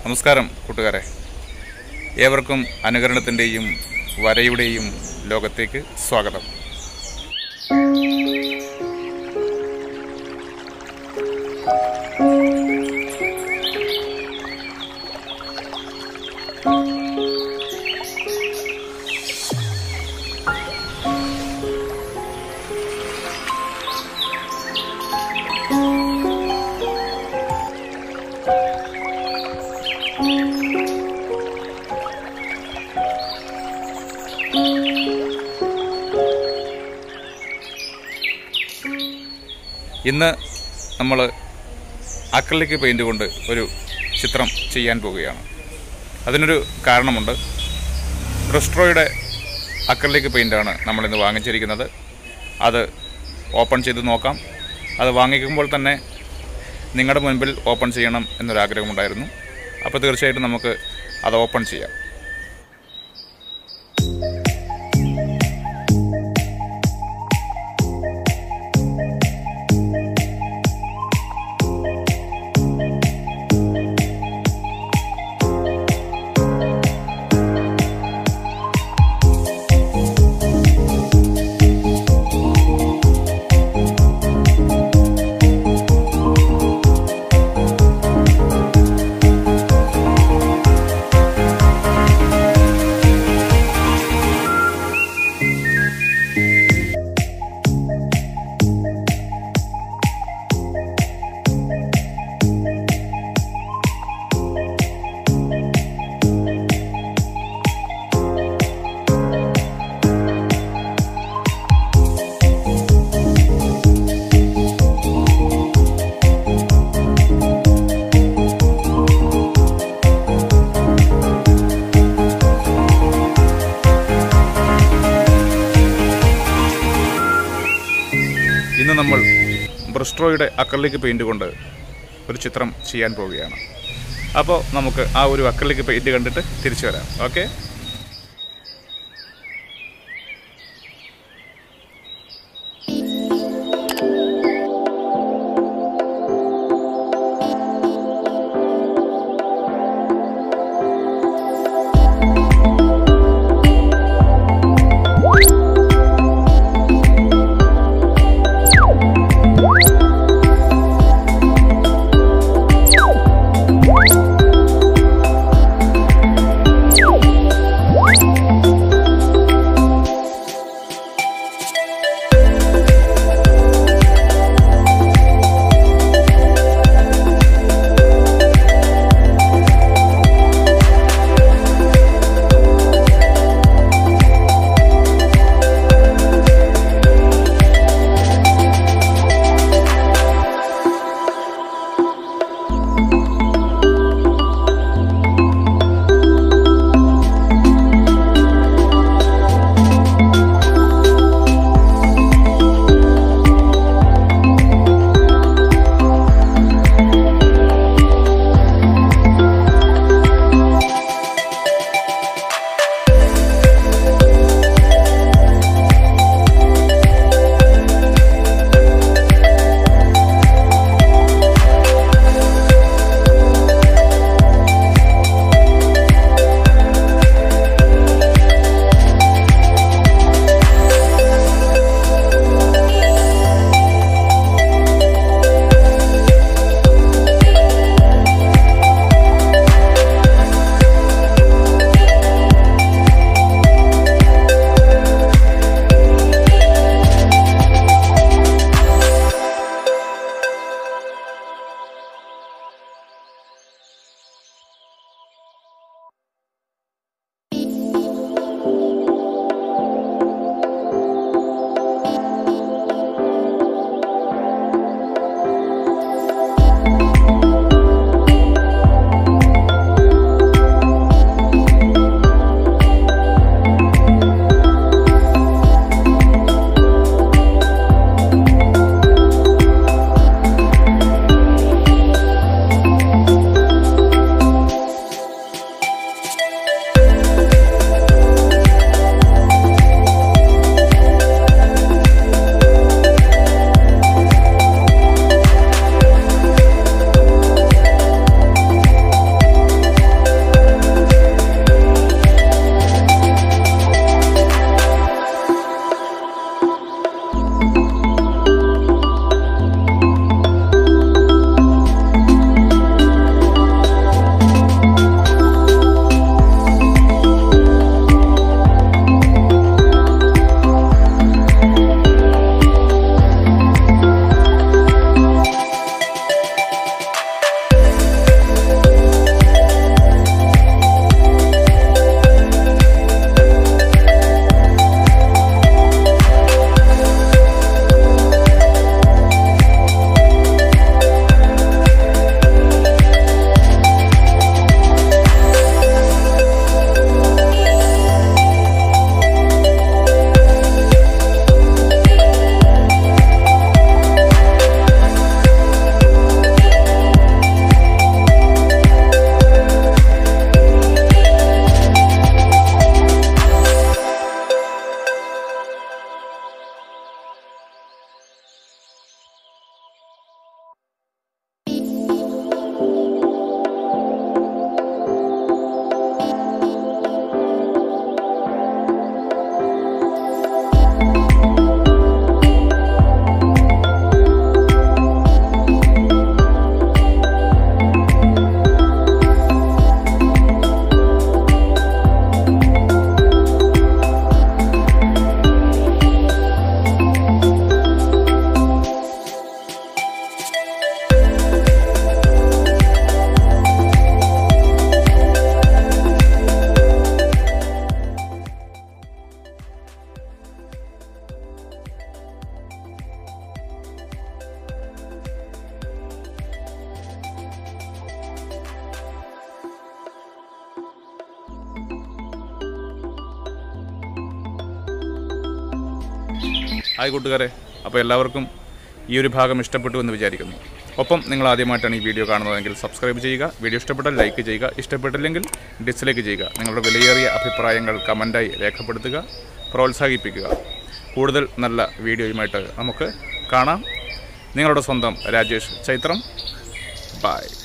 നമസ്കാരം കൂട്ടുകാരെ ഏവർക്കും അനുകരണത്തിൻ്റെയും വരയുടെയും ലോകത്തേക്ക് സ്വാഗതം ഇന്ന് നമ്മൾ അക്രലിക് പെയിൻറ് കൊണ്ട് ഒരു ചിത്രം ചെയ്യാൻ പോവുകയാണ് അതിനൊരു കാരണമുണ്ട് ക്രിസ്ട്രോയുടെ അക്രലിക് പെയിൻ്റാണ് നമ്മളിന്ന് വാങ്ങിച്ചിരിക്കുന്നത് അത് ഓപ്പൺ ചെയ്ത് നോക്കാം അത് വാങ്ങിക്കുമ്പോൾ തന്നെ നിങ്ങളുടെ മുൻപിൽ ഓപ്പൺ ചെയ്യണം എന്നൊരാഗ്രഹമുണ്ടായിരുന്നു അപ്പോൾ തീർച്ചയായിട്ടും നമുക്ക് അത് ഓപ്പൺ ചെയ്യാം ഇന്ന് നമ്മൾ ബ്രിസ്ട്രോയുടെ അക്രലിക് പെയിൻറ് കൊണ്ട് ഒരു ചിത്രം ചെയ്യാൻ പോവുകയാണ് അപ്പോൾ നമുക്ക് ആ ഒരു അക്രലിക് പെയിൻറ് കണ്ടിട്ട് തിരിച്ചു വരാം ഓക്കെ Thank ഹായ് കൂട്ടുകാരെ അപ്പോൾ എല്ലാവർക്കും ഈ ഒരു ഭാഗം ഇഷ്ടപ്പെട്ടു എന്ന് വിചാരിക്കുന്നു ഒപ്പം നിങ്ങൾ ആദ്യമായിട്ടാണ് ഈ വീഡിയോ കാണുന്നതെങ്കിൽ സബ്സ്ക്രൈബ് ചെയ്യുക വീഡിയോ ഇഷ്ടപ്പെട്ടാൽ ലൈക്ക് ചെയ്യുക ഇഷ്ടപ്പെട്ടില്ലെങ്കിൽ ഡിസ്ലൈക്ക് ചെയ്യുക നിങ്ങളുടെ വിലയേറിയ അഭിപ്രായങ്ങൾ കമൻറ്റായി രേഖപ്പെടുത്തുക പ്രോത്സാഹിപ്പിക്കുക കൂടുതൽ നല്ല വീഡിയോയുമായിട്ട് നമുക്ക് കാണാം നിങ്ങളുടെ സ്വന്തം രാജേഷ് ചൈത്രം ബായ്